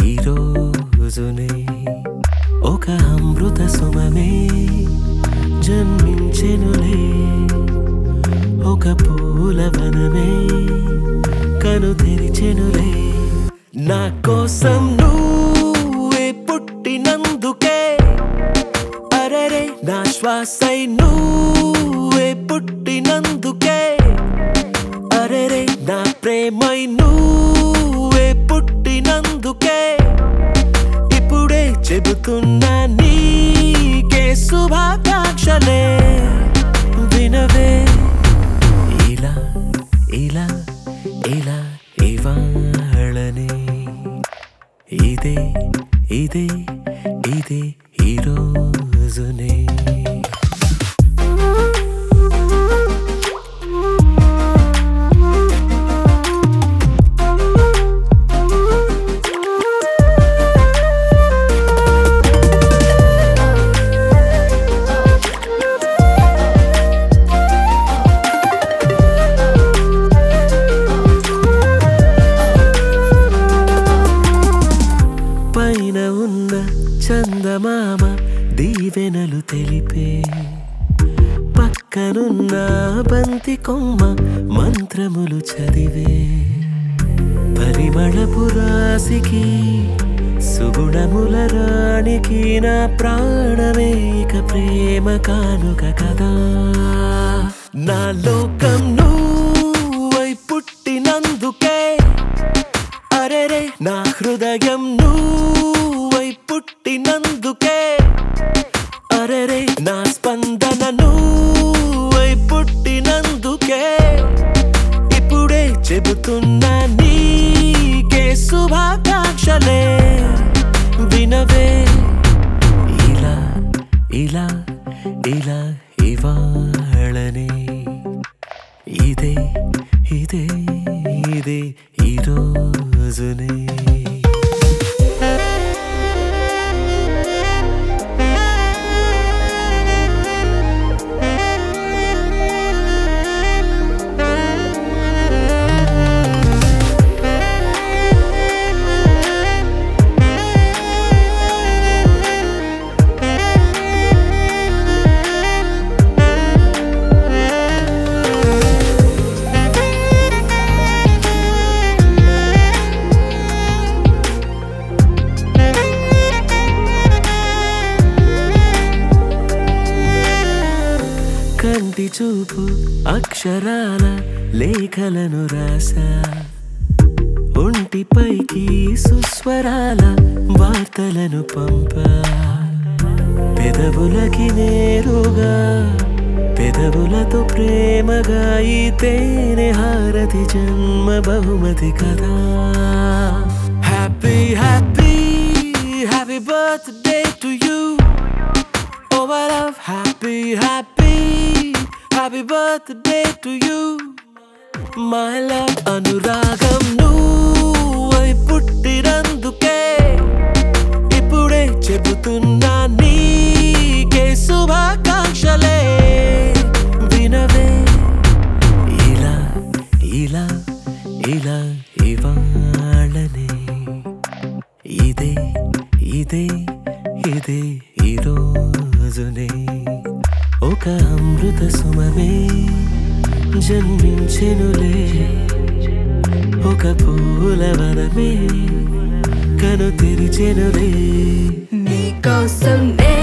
ఈ రోజునే ఒక అమృత సుమమే జన్మించెనులే ఒక పూలవనమే కను తెరిచెనులే నా కోసం నువ్వే పుట్టినందుకే అరరే నా శ్వాసై నువ్వే పుట్టినందుకే అరెరే నా ప్రేమై నువ్వే పుట్టినందుకే ఇప్పుడే చెబుతున్నా నీకే శుభాకాంక్షలే వినవే ఇలా ఇలా ఇలా ఇవాళనే ఇదే ఇదే ఇదే ఈ రోజునే పైన ఉన్న చందమామ దీవెనలు తెలిపే పక్కనున్న బంతి కొమ్మ మంత్రములు చదివే పరిమళపు రాశికి సుగుణముల రాణికి నా ప్రాణమే ఇక ప్రేమ కానుక కదా నా లోకం నువ్వై పుట్టినందుకే అరెరే నా హృదయం నువ్వై పుట్టినందుకే అరెరే నా స్పందన నువ్వై పుట్టినందుకే ఇప్పుడే చెబుతున్నా నీకే శుభాకాంక్షలే వినవే ఇలా ఇలా ఇలా ఇవాళనే ఇదే ఇదే ఇదే ఈ రోజునే కంటి చూపు అక్షరాల లేఖలను రాసా ఒంటిపైకి సుస్వరాల వార్తలను పంపా పెదవులకి నేరుగా పెదవులతో ప్రేమగా ఈ తేనె హారతి జన్మ బహుమతి కదా happy happy happy birthday to you Oh, my love, happy, happy, happy birthday to you. My love, అనురాగం నువ్వై పుట్టినందుకే ఇప్పుడే చెబుతున్నా నీకే శుభాకాంక్షలే వినవే ఇలా ఇలా ఇలా ఇవాళనే ఇదే ఇదే ఇదే ఈ రోజునే ఒక అమృత సుమమే జన్మించెనులే ఒక పూలవనమే కను తెరిచెనులే నీకోసం నే